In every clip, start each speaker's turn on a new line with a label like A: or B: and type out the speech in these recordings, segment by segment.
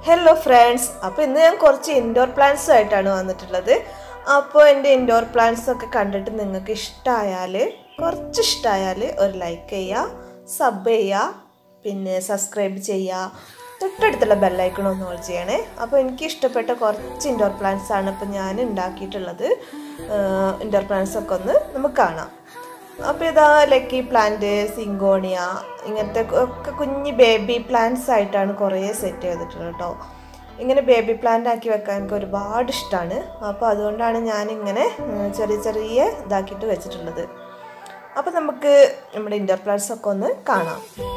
A: hello friends അപ്പോൾ ഇന്ന് ഞാൻ കുറച്ച് ഇൻഡോർ പ്ലാന്റ്സ് ആയിട്ടാണ് വന്നിട്ടുള്ളത് അപ്പോൾ എൻ്റെ ഇൻഡോർ പ്ലാന്റ്സ് ഒക്കെ കണ്ടിട്ട് നിങ്ങൾക്ക് ഇഷ്ടമായാൽ കുറച്ച് ഇഷ്ടമായാൽ ഒരു ലൈക്ക് ചെയ്യുക സബ് ചെയ്യുക പിന്നെ സബ്സ്ക്രൈബ് ചെയ്യുക തൊട്ടടുത്തുള്ള ബെല്ലൈക്കൺ ഒന്ന് ഓൾ ചെയ്യണേ അപ്പോൾ എനിക്ക് ഇഷ്ടപ്പെട്ട കുറച്ച് ഇൻഡോർ പ്ലാന്റ്സ് ആണ് ഇപ്പോൾ ഞാൻ ഉണ്ടാക്കിയിട്ടുള്ളത് ഇൻഡോർ പ്ലാന്റ്സ് ഒക്കെ ഒന്ന് നമുക്ക് കാണാം അപ്പോൾ ഇതാ ലക്കി പ്ലാന്റ് സിങ്കോണിയ ഇങ്ങനത്തെ ഒക്കെ കുഞ്ഞ് ബേബി പ്ലാന്റ്സ് ആയിട്ടാണ് കുറേ സെറ്റ് ചെയ്തിട്ടുള്ളത് കേട്ടോ ഇങ്ങനെ ബേബി പ്ലാന്റ് ആക്കി വെക്കാൻ എനിക്ക് ഒരുപാട് ഇഷ്ടമാണ് അപ്പോൾ അതുകൊണ്ടാണ് ഞാനിങ്ങനെ ഉം, ചെറിയ ചെറിയ ഇതാക്കിയിട്ട് വെച്ചിട്ടുള്ളത് അപ്പോൾ നമുക്ക് നമ്മുടെ ഇൻഡോർ പ്ലാന്റ്സ് ഒക്കെ ഒന്ന് കാണാം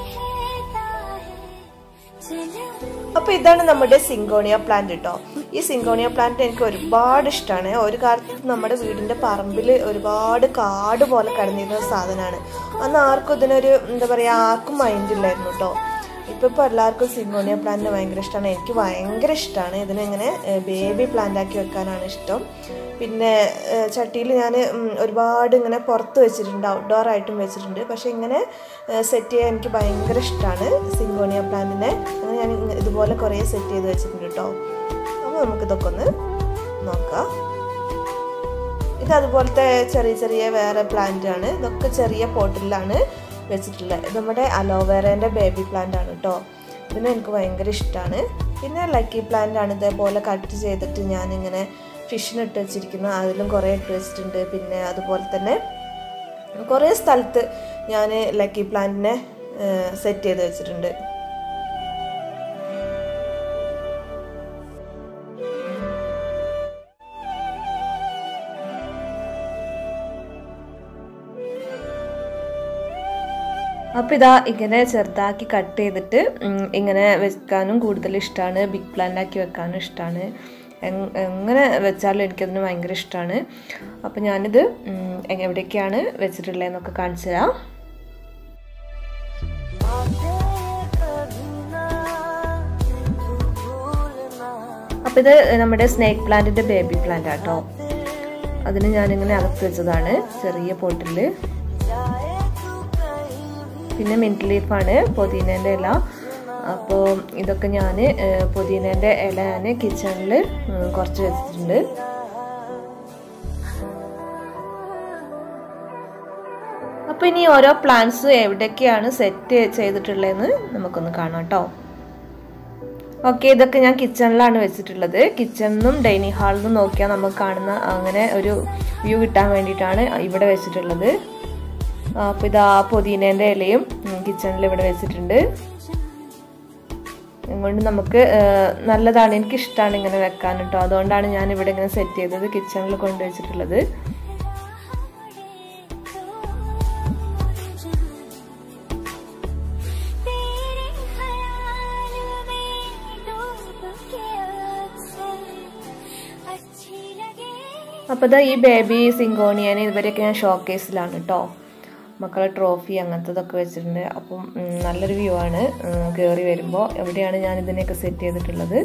A: അപ്പോൾ ഇതാണ് നമ്മുടെ സിങ്കോണിയ പ്ലാന്റ് കേട്ടോ ഈ സിങ്കോണിയ പ്ലാന്റ് എനിക്ക് ഒരുപാട് ഇഷ്ടമാണ് ഒരു കാലത്ത് നമ്മുടെ വീടിന്റെ പറമ്പിൽ ഒരുപാട് കാട് പോലെ കിടന്നിരുന്ന സാധനമാണ് അന്ന് ആർക്കും ഇതിനൊരു എന്താ പറയുക ആർക്കും മൈൻഡ് ഇല്ലായിരുന്നു കേട്ടോ ഇപ്പൊ ഇപ്പോൾ എല്ലാവർക്കും സിങ്കോണിയ പ്ലാന്റിന് ഭയങ്കര ഇഷ്ടമാണ് എനിക്ക് ഭയങ്കര ഇഷ്ടമാണ് ഇതിനെങ്ങനെ ബേബി പ്ലാന്റ് ആക്കി വെക്കാനാണ് ഇഷ്ടം പിന്നെ ചട്ടിയിൽ ഞാൻ ഒരുപാട് ഇങ്ങനെ പുറത്ത് വെച്ചിട്ടുണ്ട് ഔട്ട്ഡോർ ആയിട്ടും വെച്ചിട്ടുണ്ട് പക്ഷേ ഇങ്ങനെ സെറ്റ് ചെയ്യാൻ എനിക്ക് ഭയങ്കര ഇഷ്ടമാണ് സിങ്കോണിയ പ്ലാന്റിനെ അങ്ങനെ ഞാൻ ഇങ്ങ- ഇതുപോലെ കുറേ സെറ്റ് ചെയ്ത് വെച്ചിട്ടുണ്ട് കേട്ടോ അപ്പോൾ നമുക്കിതൊക്കെ ഒന്ന് നോക്കാം ഇത് അതുപോലത്തെ ചെറിയ ചെറിയ വേറെ പ്ലാന്റ് ആണ് ഇതൊക്കെ ചെറിയ പോട്ടിലാണ് വെച്ചിട്ടുള്ളത് ഇത് നമ്മുടെ അലോവേറേൻ്റെ ബേബി പ്ലാന്റ് ആണ് കേട്ടോ ഇതിന് എനിക്ക് ഭയങ്കര ഇഷ്ടമാണ് പിന്നെ ലക്കി പ്ലാന്റ് ആണ് ഇതേപോലെ കട്ട് ചെയ്തിട്ട് ഞാനിങ്ങനെ ഫിഷിന് ഇട്ട് വെച്ചിരിക്കുന്നു അതിലും കുറേ ഇട്ട് വെച്ചിട്ടുണ്ട് പിന്നെ അതുപോലെ തന്നെ കുറേ സ്ഥലത്ത് ഞാൻ ലക്കി പ്ലാന്റിനെ സെറ്റ് ചെയ്ത് വെച്ചിട്ടുണ്ട് അപ്പോൾ ഇതാ ഇങ്ങനെ ചെറുതാക്കി കട്ട് ചെയ്തിട്ട് ഉം, ഇങ്ങനെ വെക്കാനും കൂടുതൽ ഇഷ്ടമാണ് ബിഗ് പ്ലാന്റ് ആക്കി വെക്കാനും ഇഷ്ടമാണ് എങ്ങനെ വെച്ചാലും എനിക്കതിന് ഭയങ്കര ഇഷ്ടമാണ് അപ്പോൾ ഞാനിത് ഉം, എ- എവിടേക്കാണ് വെച്ചിട്ടുള്ളതെന്നൊക്കെ കാണിച്ചു തരാം അപ്പോൾ ഇത് നമ്മുടെ സ്നേക്ക് പ്ലാന്റിൻ്റെ ബേബി പ്ലാന്റ് ആട്ടോ അതിന് ഞാനിങ്ങനെ അകത്ത് വെച്ചതാണ് ചെറിയ പോട്ടിൽ പിന്നെ മിൻറ്റ് ലീഫാണ് പുതിനേൻ്റെ ഇല അപ്പോൾ ഇതൊക്കെ ഞാൻ പുതിനേൻ്റെ ഇല ഞാൻ കിച്ചണിൽ കുറച്ച് വെച്ചിട്ടുണ്ട് അപ്പോൾ ഇനി ഓരോ പ്ലാന്റ്സ് എവിടെയൊക്കെയാണ് സെറ്റ് ചെയ്തിട്ടുള്ളതെന്ന് നമുക്കൊന്ന് കാണാം കേട്ടോ ഓക്കെ ഇതൊക്കെ ഞാൻ കിച്ചണിലാണ് വെച്ചിട്ടുള്ളത് കിച്ചണിന്നും ഡൈനിങ് ഹാളിൽ നിന്നും നോക്കിയാൽ നമുക്ക് കാണുന്ന അങ്ങനെ ഒരു വ്യൂ കിട്ടാൻ വേണ്ടിയിട്ടാണ് ഇവിടെ വെച്ചിട്ടുള്ളത് അപ്പോൾ ഇതാ പുതിനേൻ്റെ ഇലയും കിച്ചണിൽ ഇവിടെ വെച്ചിട്ടുണ്ട് അതുകൊണ്ട് നമുക്ക് നല്ലതാണ് എനിക്ക് ഇഷ്ടമാണ് ഇങ്ങനെ വെക്കാൻ കേട്ടോ അതുകൊണ്ടാണ് ഞാൻ ഇവിടെ ഇങ്ങനെ സെറ്റ് ചെയ്തത് കിച്ചണിൽ കൊണ്ടുവച്ചിട്ടുള്ളത് അപ്പോൾ ഇതാ ഈ ബേബി സിങ്കോണിയന് ഇവരെയൊക്കെ ഞാൻ ഷോക്കേസിലാണ് കേട്ടോ മക്കളെ ട്രോഫി അങ്ങനത്തതൊക്കെ വെച്ചിട്ടുണ്ട് അപ്പം ഉം, നല്ലൊരു വ്യൂ ആണ് കയറി വരുമ്പോൾ എവിടെയാണ് ഞാൻ ഇതിനെയൊക്കെ സെറ്റ് ചെയ്തിട്ടുള്ളത്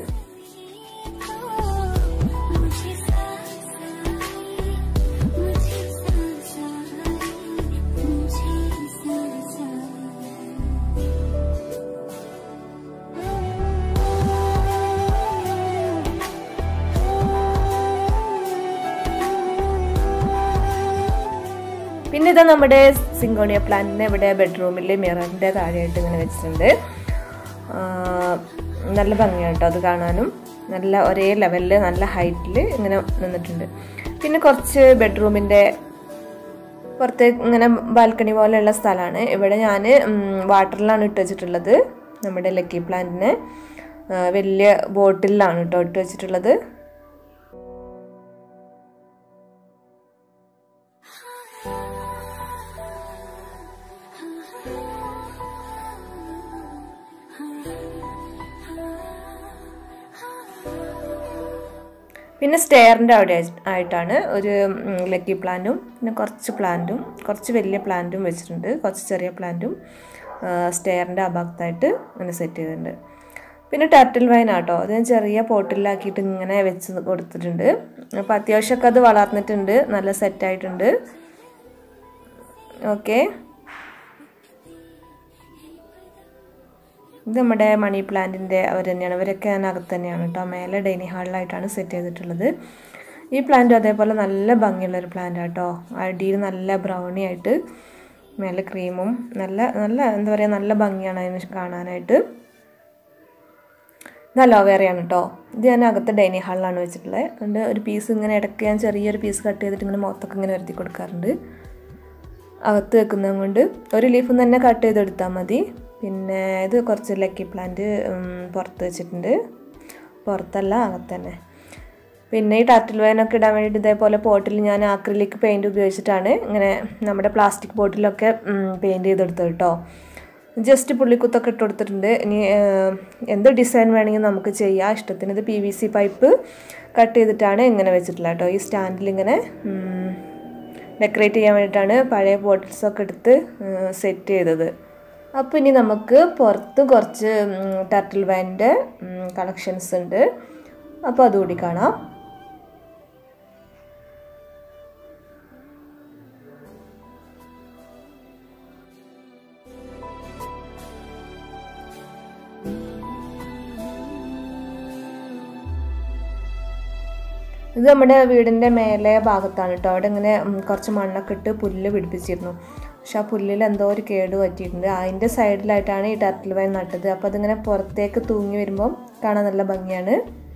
A: പിന്നെ ഇതാ നമ്മുടെ സിങ്കോണിയ പ്ലാന്റിനെ ഇവിടെ ബെഡ്റൂമിൽ മിററിൻ്റെ താഴെയായിട്ട് ഇങ്ങനെ വെച്ചിട്ടുണ്ട് ആ, നല്ല ഭംഗിയാണ് കേട്ടോ അത് കാണാനും നല്ല ഒരേ ലെവലിൽ നല്ല ഹൈറ്റിൽ ഇങ്ങനെ നിന്നിട്ടുണ്ട് പിന്നെ കുറച്ച് ബെഡ്റൂമിൻ്റെ പുറത്ത് ഇങ്ങനെ ബാൽക്കണി പോലെയുള്ള സ്ഥലമാണ് ഇവിടെ ഞാൻ വാട്ടറിലാണ് ഇട്ട് വെച്ചിട്ടുള്ളത് നമ്മുടെ ലക്കി പ്ലാന്റിനെ ആ, വലിയ ബോട്ടിലാണ് കേട്ടോ ഇട്ട് വെച്ചിട്ടുള്ളത് പിന്നെ സ്റ്റെയറിൻ്റെ അവിടെ ആയിട്ടാണ് ഒരു ഉം, ലക്കി പ്ലാന്റും പിന്നെ കുറച്ച് പ്ലാന്റും കുറച്ച് വലിയ പ്ലാന്റും വെച്ചിട്ടുണ്ട് കുറച്ച് ചെറിയ പ്ലാന്റും സ്റ്റെയറിൻ്റെ ആ ഭാഗത്തായിട്ട് ഇങ്ങനെ സെറ്റ് ചെയ്തിട്ടുണ്ട് പിന്നെ ടർട്ടിൽ വൈൻ ആട്ടോ അത് ഞാൻ ചെറിയ പോട്ടിലാക്കിയിട്ട് ഇങ്ങനെ വെച്ച് കൊടുത്തിട്ടുണ്ട് അപ്പോൾ അത്യാവശ്യമൊക്കെ അത് വളർന്നിട്ടുണ്ട് നല്ല സെറ്റായിട്ടുണ്ട് ഓക്കെ ഇത് നമ്മുടെ മണി പ്ലാന്റിൻ്റെ അവർ തന്നെയാണ് ഇവരൊക്കെ അതിനകത്ത് തന്നെയാണ് കേട്ടോ മേലെ ഡൈനിങ് ഹാളിലായിട്ടാണ് സെറ്റ് ചെയ്തിട്ടുള്ളത് ഈ പ്ലാന്റും അതേപോലെ നല്ല ഭംഗിയുള്ളൊരു പ്ലാന്റ് കേട്ടോ അടിയിൽ നല്ല ബ്രൗണി ആയിട്ട് മേലെ ക്രീമും നല്ല നല്ല എന്താ പറയുക നല്ല ഭംഗിയാണ് അതിന് കാണാനായിട്ട് ഇത് അലോവേറയാണ് കേട്ടോ ഇത് ഞാൻ അകത്ത് ഡൈനിങ് ഹാളിലാണ് വെച്ചിട്ടുള്ളത് അതുകൊണ്ട് ഒരു പീസ് ഇങ്ങനെ ഇടയ്ക്ക് ഞാൻ ചെറിയൊരു പീസ് കട്ട് ചെയ്തിട്ട് ഇങ്ങനെ മുഖത്തൊക്കെ ഇങ്ങനെ വരുത്തി കൊടുക്കാറുണ്ട് അകത്ത് വെക്കുന്നത് കൊണ്ട് ഒരു ലീഫ് തന്നെ കട്ട് ചെയ്തെടുത്താൽ മതി പിന്നെ ഇത് കുറച്ച് ലക്കി പ്ലാന്റ് പുറത്ത് വെച്ചിട്ടുണ്ട് പുറത്തല്ല അകത്ത് തന്നെ പിന്നെ ഈ ടർട്ടിൽ വൈനൊക്കെ ഇടാൻ വേണ്ടിയിട്ട് ഇതേപോലെ പോട്ടിൽ ഞാൻ ആക്രിലിക് പെയിൻറ് ഉപയോഗിച്ചിട്ടാണ് ഇങ്ങനെ നമ്മുടെ പ്ലാസ്റ്റിക് ബോട്ടിലൊക്കെ പെയിൻറ് ചെയ്തെടുത്തത് കേട്ടോ ജസ്റ്റ് പുള്ളിക്കുത്തൊക്കെ ഇട്ട് കൊടുത്തിട്ടുണ്ട് ഇനി എന്ത് ഡിസൈൻ വേണമെങ്കിൽ നമുക്ക് ചെയ്യാം ഇഷ്ടത്തിന് ഇത് P V C pipe cut ചെയ്തിട്ടാണ് ഇങ്ങനെ വെച്ചിട്ടുള്ളത് കേട്ടോ ഈ സ്റ്റാൻഡിൽ ഇങ്ങനെ ഡെക്കറേറ്റ് ചെയ്യാൻ വേണ്ടിയിട്ടാണ് പഴയ ബോട്ടിൽസൊക്കെ എടുത്ത് സെറ്റ് ചെയ്തത് അപ്പോൾ ഇനി നമുക്ക് പുറത്ത് കുറച്ച് ടർട്ടിൽ വൈൻ്റെ കളക്ഷൻസ് ഉണ്ട് അപ്പോൾ അതുകൂടി കാണാം ഇത് നമ്മുടെ വീടിൻ്റെ മേലെ ഭാഗത്താണ് കേട്ടോ അവിടെ ഇങ്ങനെ കുറച്ച് മണ്ണൊക്കെ ഇട്ട് പുല്ല് പിടിപ്പിച്ചിരുന്നു പക്ഷെ ആ പുല്ലിൽ എന്തോ ഒരു കേട് പറ്റിയിട്ടുണ്ട് അതിൻ്റെ സൈഡിലായിട്ടാണ് ഈ ടർട്ടിൽ വൈൻ നട്ടത് അപ്പോൾ അതിങ്ങനെ പുറത്തേക്ക് തൂങ്ങി വരുമ്പം കാണാൻ നല്ല ഭംഗിയാണ്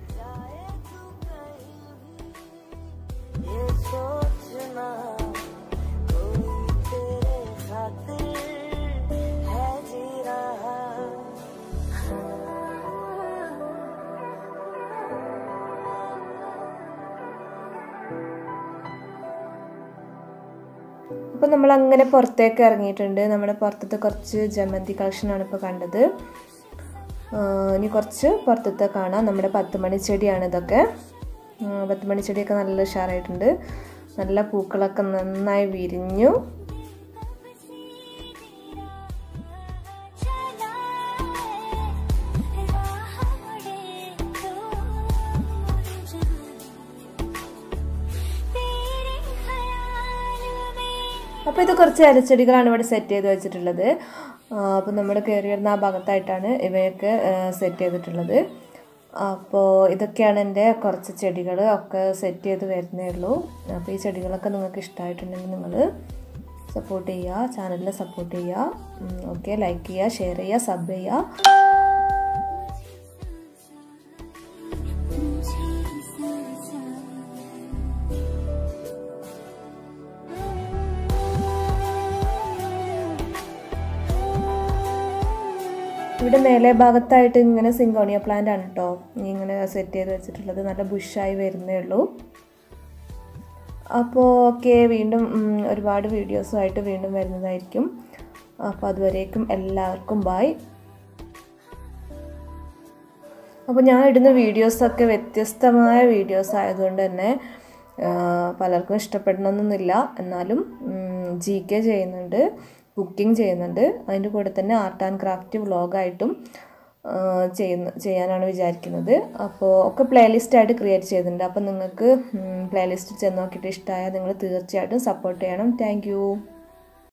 A: അപ്പോൾ നമ്മൾ അങ്ങനെ പുറത്തേക്ക് ഇറങ്ങിയിട്ടുണ്ട് നമ്മുടെ പുറത്തത്തെ കുറച്ച് ജമന്തി കളക്ഷനാണ് ഇപ്പോൾ കണ്ടത് ഇനി കുറച്ച് പുറത്തത്തെ കാണാം നമ്മുടെ പത്ത് മണി ചെടിയാണ് ഇതൊക്കെ പത്ത് മണി ചെടിയൊക്കെ നല്ല ഉഷാറായിട്ടുണ്ട് നല്ല പൂക്കളൊക്കെ നന്നായി വിരിഞ്ഞു അപ്പോൾ ഇത് കുറച്ച് ഇലച്ചെടികളാണ് ഇവിടെ സെറ്റ് ചെയ്ത് വെച്ചിട്ടുള്ളത് അപ്പോൾ നമ്മൾ കയറി വരുന്ന ആ ഭാഗത്തായിട്ടാണ് ഇവയൊക്കെ സെറ്റ് ചെയ്തിട്ടുള്ളത് അപ്പോൾ ഇതൊക്കെയാണ് എൻ്റെ കുറച്ച് ചെടികൾ ഒക്കെ സെറ്റ് ചെയ്ത് വരുന്നേ ഉള്ളൂ അപ്പോൾ ഈ ചെടികളൊക്കെ നിങ്ങൾക്ക് ഇഷ്ടമായിട്ടുണ്ടെങ്കിൽ നിങ്ങൾ സപ്പോർട്ട് ചെയ്യുക ചാനലിൽ സപ്പോർട്ട് ചെയ്യുക ഓക്കെ ലൈക്ക് ചെയ്യുക ഷെയർ ചെയ്യുക സബ് ചെയ്യുക ഇവിടെ മേലെ ഭാഗത്തായിട്ട് ഇങ്ങനെ സിങ്കോണിയ പ്ലാന്റ് ആണ് കേട്ടോ ഇങ്ങനെ സെറ്റ് ചെയ്ത് വെച്ചിട്ടുള്ളത് നല്ല ബുഷായി വരുന്നേ ഉള്ളൂ അപ്പോൾ ഓക്കെ വീണ്ടും ഒരുപാട് വീഡിയോസുമായിട്ട് വീണ്ടും വരുന്നതായിരിക്കും അപ്പോൾ അതുവരേക്കും എല്ലാവർക്കും ബായ് അപ്പോൾ ഞാൻ ഇടുന്ന വീഡിയോസൊക്കെ വ്യത്യസ്തമായ വീഡിയോസ് ആയതുകൊണ്ട് തന്നെ പലർക്കും ഇഷ്ടപ്പെടണമെന്നൊന്നുമില്ല എന്നാലും ജി കെ ചെയ്യുന്നുണ്ട് കുക്കിംഗ് ചെയ്യുന്നുണ്ട് അതിൻ്റെ കൂടെ തന്നെ ആർട്ട് ആൻഡ് ക്രാഫ്റ്റ് വ്ളോഗായിട്ടും ചെയ്യുന്ന ചെയ്യാനാണ് വിചാരിക്കുന്നത് അപ്പോൾ ഒക്കെ പ്ലേലിസ്റ്റ് ആയിട്ട് ക്രിയേറ്റ് ചെയ്തിട്ടുണ്ട് അപ്പോൾ നിങ്ങൾക്ക് പ്ലേലിസ്റ്റ് ചെന്ന് നോക്കിയിട്ട് ഇഷ്ടമായാൽ നിങ്ങൾ തീർച്ചയായിട്ടും സപ്പോർട്ട് ചെയ്യണം താങ്ക്